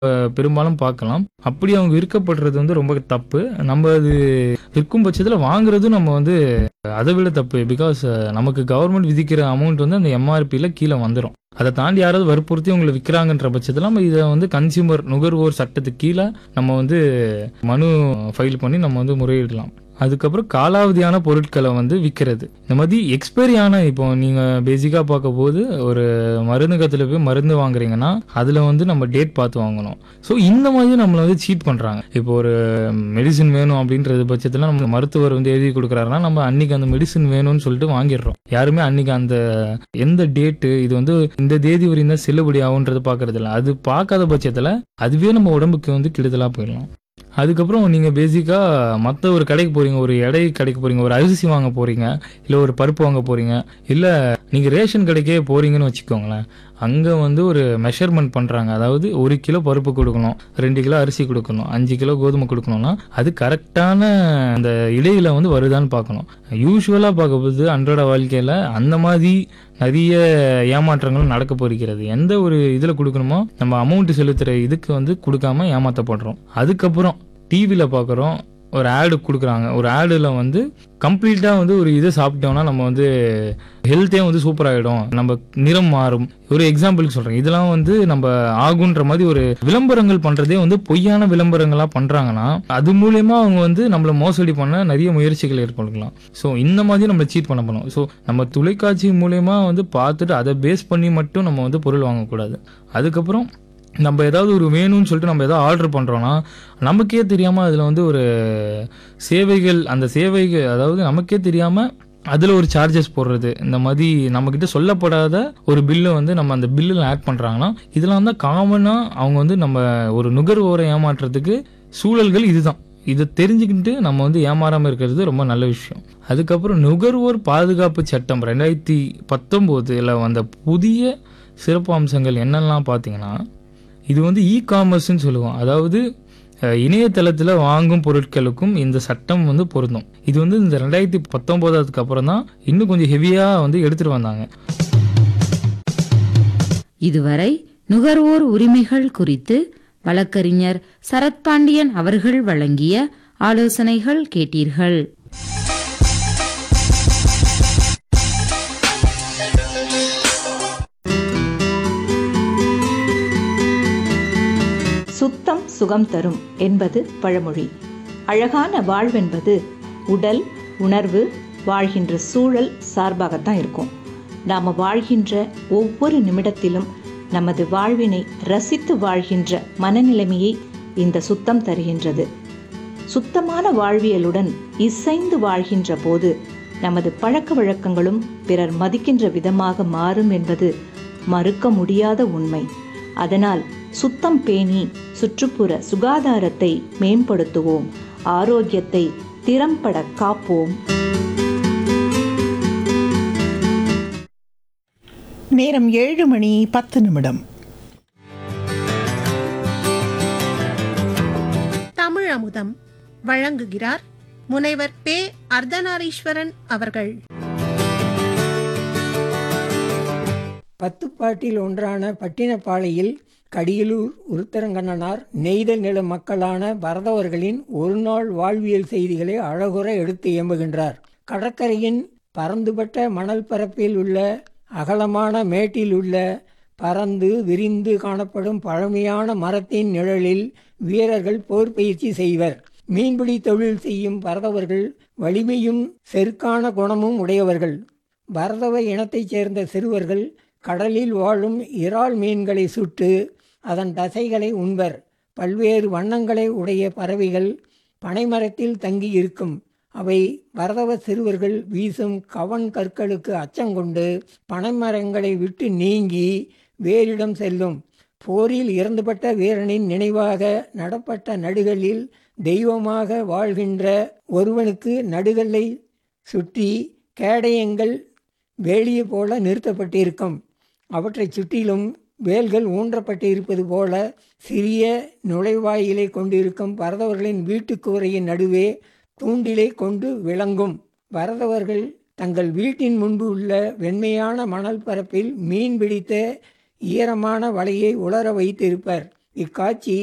அஹ், பெரும்பாலும் பார்க்கலாம் அப்படி அவங்க விற்கப்படுறது வந்து ரொம்ப தப்பு நம்ம அது விற்கும் பட்சத்தில் வாங்குறதும் நம்ம வந்து அதை விட தப்பு பிகாஸ் நமக்கு கவர்மெண்ட் விதிக்கிற அமௌண்ட் வந்து அந்த எம்ஆர்பியில் கீழே வந்துடும் அதை தாண்டி யாராவது வற்புறுத்தி உங்களை விற்கிறாங்கன்ற பட்சத்தில் நம்ம இதை வந்து கன்சியூமர் நுகர்வோர் சட்டத்துக்கு கீழே நம்ம வந்து மனு ஃபைல் பண்ணி நம்ம வந்து முறையிடலாம் அதுக்கப்புறம் காலாவதியான பொருட்களை வந்து விற்கிறது இந்த மாதிரி எக்ஸ்பைரி ஆன இப்போ நீங்கள் பேசிக்காக பார்க்க போது ஒரு மருந்து கத்தில் போய் மருந்து வாங்குறீங்கன்னா அதில் வந்து நம்ம டேட் பார்த்து வாங்கணும் ஸோ இந்த மாதிரி நம்மளை வந்து சீட் பண்ணுறாங்க இப்போ ஒரு மெடிசின் வேணும் அப்படின்றது பட்சத்தில் நம்ம மருத்துவர் வந்து எழுதி கொடுக்குறாருன்னா நம்ம அன்னைக்கு அந்த மெடிசின் வேணும்னு சொல்லிட்டு வாங்கிடுறோம் யாருமே அன்னைக்கு அந்த எந்த டேட்டு இது வந்து இந்த தேதி வரையும் தான் செல்லுபடி ஆகுன்றது பார்க்கறது இல்லை அது பார்க்காத பட்சத்தில் அதுவே நம்ம உடம்புக்கு வந்து கெடுதலாக போயிடலாம் அதுக்கப்புறம் நீங்கள் பேசிக்காக மற்ற ஒரு கடைக்கு போகிறீங்க ஒரு எடை கடைக்கு போகிறீங்க ஒரு அரிசி வாங்க போகிறீங்க இல்லை ஒரு பருப்பு வாங்க போகிறீங்க இல்லை நீங்கள் ரேஷன் கடைக்கே போகிறீங்கன்னு வச்சுக்கோங்களேன் அங்கே வந்து ஒரு மெஷர்மெண்ட் பண்ணுறாங்க அதாவது ஒரு கிலோ பருப்பு கொடுக்கணும் ரெண்டு கிலோ அரிசி கொடுக்கணும் அஞ்சு கிலோ கோதுமை கொடுக்கணும்னா அது கரெக்டான அந்த இடையில வந்து வருதான்னு பார்க்கணும் யூஸ்வலாக பார்க்கும்போது அன்றாட வாழ்க்கையில் அந்த மாதிரி நிறைய ஏமாற்றங்களும் நடக்க போகிறது எந்த ஒரு இதில் கொடுக்கணுமோ நம்ம அமௌண்ட் செலுத்துகிற இதுக்கு வந்து கொடுக்காம ஏமாற்றப்படுறோம் அதுக்கப்புறம் டிவியில் பார்க்குறோம் ஒரு ஆடு கொடுக்குறாங்க ஒரு ஆடில் வந்து கம்ப்ளீட்டாக வந்து ஒரு இதை சாப்பிட்டோம்னா நம்ம வந்து ஹெல்த்தே வந்து சூப்பர் ஆகிடும் நம்ம நிறம் மாறும் ஒரு எக்ஸாம்பிளுக்கு சொல்கிறேன் இதெல்லாம் வந்து நம்ம ஆகுன்ற மாதிரி ஒரு விளம்பரங்கள் பண்ணுறதே வந்து பொய்யான விளம்பரங்களாக பண்ணுறாங்கன்னா அது மூலயமா அவங்க வந்து நம்மளை மோசடி பண்ண நிறைய முயற்சிகள் ஏற்படுத்தலாம் ஸோ இந்த மாதிரி நம்ம சீட் பண்ண போனோம் ஸோ நம்ம தொலைக்காட்சி மூலயமா வந்து பார்த்துட்டு அதை பேஸ் பண்ணி மட்டும் நம்ம வந்து பொருள் வாங்கக்கூடாது அதுக்கப்புறம் நம்ம ஏதாவது ஒரு வேணும்னு சொல்லிட்டு நம்ம ஏதாவது ஆர்டர் பண்ணுறோன்னா நமக்கே தெரியாமல் அதில் வந்து ஒரு சேவைகள் அந்த சேவைகள் அதாவது நமக்கே தெரியாமல் அதில் ஒரு சார்ஜஸ் போடுறது இந்த மாதிரி நம்மக்கிட்ட சொல்லப்படாத ஒரு பில்லை வந்து நம்ம அந்த பில்லில் ஆட் பண்ணுறாங்கன்னா இதெல்லாம் தான் காமனாக அவங்க வந்து நம்ம ஒரு நுகர்வோரை ஏமாற்றுறதுக்கு சூழல்கள் இதுதான் இதை தெரிஞ்சுக்கிட்டு நம்ம வந்து ஏமாறாமல் இருக்கிறது ரொம்ப நல்ல விஷயம் அதுக்கப்புறம் நுகர்வோர் பாதுகாப்பு சட்டம் ரெண்டாயிரத்தி பத்தொம்போதில் வந்த புதிய சிறப்பு அம்சங்கள் என்னெல்லாம் பார்த்தீங்கன்னா இது வந்து இ காமர்ஸ்னு சொல்லுவோம் அதாவது அஹ், இணையதளத்தில் வாங்கும் பொருட்களுக்கும் இந்த சட்டம் வந்து பொருந்தும் இது வந்து இந்த ரெண்டாயிரத்தி பத்தொம்போதாவதுக்கு அப்புறம் தான் இன்னும் கொஞ்சம் ஹெவியாக வந்து எடுத்துகிட்டு வந்தாங்க இதுவரை நுகர்வோர் உரிமைகள் குறித்து வழக்கறிஞர் சரத்பாண்டியன் அவர்கள் வழங்கிய ஆலோசனைகள் கேட்டீர்கள் சுத்தம் சுகம் தரும் என்பது பழமொழி அழகான வாழ்வென்பது உடல் உணர்வு வாழ்கின்ற சூழல் சார்பாகத்தான் இருக்கும் நாம் வாழ்கின்ற ஒவ்வொரு நிமிடத்திலும் நமது வாழ்வினை ரசித்து வாழ்கின்ற மனநிலைமையை இந்த சுத்தம் தருகின்றது சுத்தமான வாழ்வியலுடன் இசைந்து வாழ்கின்ற போது நமது பழக்க வழக்கங்களும் பிறர் மதிக்கின்ற விதமாக மாறும் என்பது மறுக்க முடியாத உண்மை அதனால் சுத்தம் பேணி சுற்றுப்புற சுகாதாரத்தை மேம்படுத்துவோம் ஆரோக்கியத்தை திறம்பட காப்போம் நேரம் ஏழு மணி பத்து நிமிடம் தமிழ் அமுதம் வழங்குகிறார் முனைவர் பே அர்த்தநாரீஸ்வரன் அவர்கள் பத்துப்பாட்டில் ஒன்றான பட்டினப்பாளையில் கடியலூர் உருத்தரங்கண்ணனார் நெய்தல் நில மக்களான பரதவர்களின் ஒருநாள் வாழ்வியல் செய்திகளை அழகுற எடுத்து எம்புகின்றார் கடற்கரையின் பரந்துபட்ட மணல் பரப்பில் உள்ள அகலமான மேட்டில் உள்ள பறந்து விரிந்து காணப்படும் பழமையான மரத்தின் நிழலில் வீரர்கள் போர் பயிற்சி செய்வர் மீன்பிடி தொழில் செய்யும் பரதவர்கள் வலிமையும் செருக்கான குணமும் உடையவர்கள் பரதவ இனத்தைச் சேர்ந்த சிறுவர்கள் கடலில் வாழும் இறால் மீன்களை சுட்டு அதன் தசைகளை உண்பர் பல்வேறு வண்ணங்களை உடைய பறவைகள் பனைமரத்தில் தங்கி இருக்கும் அவை பரதவ சிறுவர்கள் வீசும் கவன் கற்களுக்கு அச்சங்கொண்டு பனைமரங்களை விட்டு நீங்கி வேறிடம் செல்லும் போரில் இறந்துபட்ட வீரனின் நினைவாக நடப்பட்ட நடுகளில் தெய்வமாக வாழ்கின்ற ஒருவனுக்கு நடுகல்லை சுற்றி கேடயங்கள் வேலியை போல நிறுத்தப்பட்டிருக்கும் அவற்றைச் சுற்றிலும் வேல்கள் ஊன்றப்பட்டிருப்பது போல சிறிய நுழைவாயிலை கொண்டிருக்கும் பரதவர்களின் வீட்டுக்கூரையின் நடுவே தூண்டிலை கொண்டு விளங்கும் பரதவர்கள் தங்கள் வீட்டின் முன்பு உள்ள வெண்மையான மணல் பரப்பில் மீன் பிடித்த ஈரமான வலையை உலர வைத்திருப்பர் இக்காட்சி